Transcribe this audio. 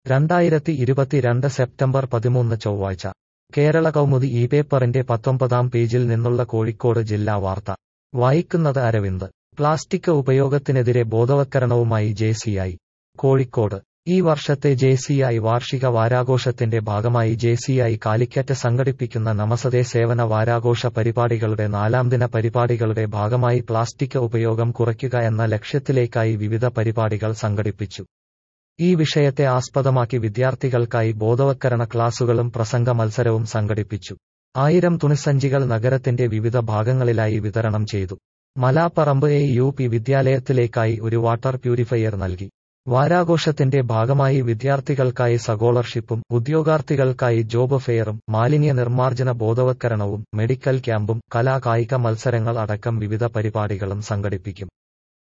രണ്ടായിരത്തി ഇരുപത്തിരണ്ട് സെപ്റ്റംബർ പതിമൂന്ന് ചൊവ്വാഴ്ച കേരള കൗമുദി ഈ പേപ്പറിന്റെ പത്തൊമ്പതാം പേജിൽ നിന്നുള്ള കോഴിക്കോട് ജില്ലാ വാർത്ത വായിക്കുന്നത് അരവിന്ദ് പ്ലാസ്റ്റിക് ഉപയോഗത്തിനെതിരെ ബോധവത്കരണവുമായി ജെസിഐ കോഴിക്കോട് ഈ വർഷത്തെ ജെസിഐ വാർഷിക വാരാഘോഷത്തിന്റെ ഭാഗമായി ജെസിഐ കാലിക്കറ്റ് സംഘടിപ്പിക്കുന്ന നമസതേ സേവന വാരാഘോഷ പരിപാടികളുടെ നാലാംദിന പരിപാടികളുടെ ഭാഗമായി പ്ലാസ്റ്റിക് ഉപയോഗം കുറയ്ക്കുക എന്ന ലക്ഷ്യത്തിലേക്കായി വിവിധ പരിപാടികൾ സംഘടിപ്പിച്ചു ഈ വിഷയത്തെ ആസ്പദമാക്കി വിദ്യാർത്ഥികൾക്കായി ബോധവത്കരണ ക്ലാസുകളും പ്രസംഗ മത്സരവും സംഘടിപ്പിച്ചു ആയിരം തുണിസഞ്ചികൾ നഗരത്തിന്റെ വിവിധ ഭാഗങ്ങളിലായി വിതരണം ചെയ്തു മലാപ്പറമ്പ് എ യു പി വിദ്യാലയത്തിലേക്കായി ഒരു വാട്ടർ പ്യൂരിഫയർ നൽകി വാരാഘോഷത്തിന്റെ ഭാഗമായി വിദ്യാർത്ഥികൾക്കായി സകോളർഷിപ്പും ഉദ്യോഗാർത്ഥികൾക്കായി ജോബ് ഫെയറും മാലിന്യ നിർമ്മാർജ്ജന ബോധവത്കരണവും മെഡിക്കൽ ക്യാമ്പും കലാകായിക മത്സരങ്ങൾ അടക്കം വിവിധ പരിപാടികളും സംഘടിപ്പിക്കും